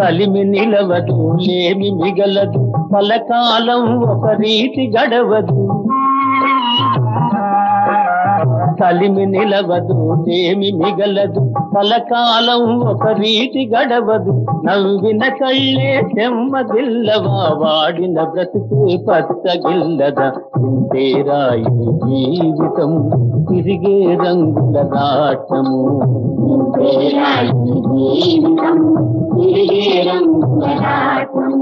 కలిమి నిలవదు లేమి మిగలదు కలకాలం ఒక రీతి గడవదు కలిమి నిలవదు లేమి మిగలదు కలకాలం ఒక రీతి గడవదు నవ్విన కళ్ళే చెమ్మగిల్లవా వాడిన బ్రతుకే పచ్చగిల్లదా ఇంతేరా ఈ జీవితం తిరిగే రంగుల నాటము ఇంతేరా ఈ జీవితం తిరిగే రంగుల రాట్నము.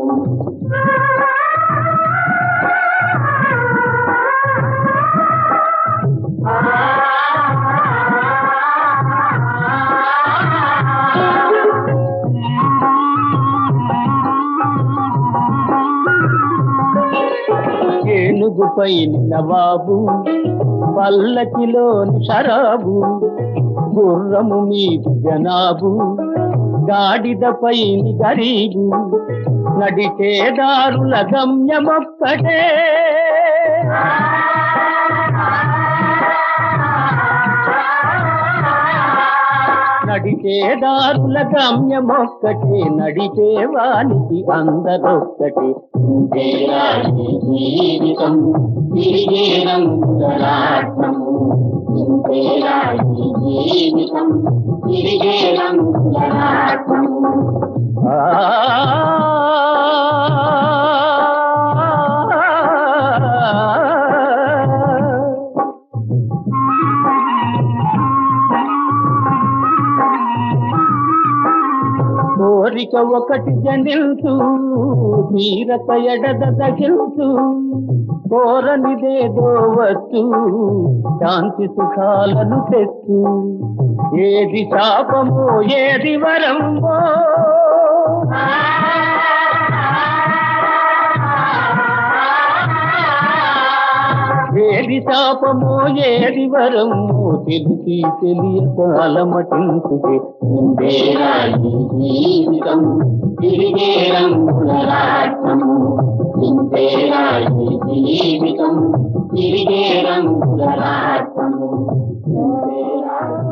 ఏనుగుపై నవాబు పల్లకిలోని షరాబు గుర్రము మీద జనాబు గాడిదపై గరీబు నడిచేదారుల గమ్యమొక్కటే నడిచేదారుల గమ్యమొక్కటే నడిచేవానికి అందరొక్కటే ఇంతేరా ఈ జీవితం తిరిగే రంగుల రాట్నము. ఇంతేరా ఈ జీవితం తిరిగే రంగుల రాట్నము. ఆ కోరిక ఒకటి జనిల్చు తీరక ఎడద తగిల్చు కోరనిదేదో వచ్చు శాంతి సుఖాలను తెచ్చు ఏది శాపమో ఏది వరమో ఏది శాపమో ఏది వరమో తెలిసి తెలియక అలమటించుకే ఇంతేరా ఈ జీవితం తిరిగే రంగుల రాట్నము. ఇంతేరా ఈ జీవితం తిరిగే రంగుల రాట్నము. ఇంతేరా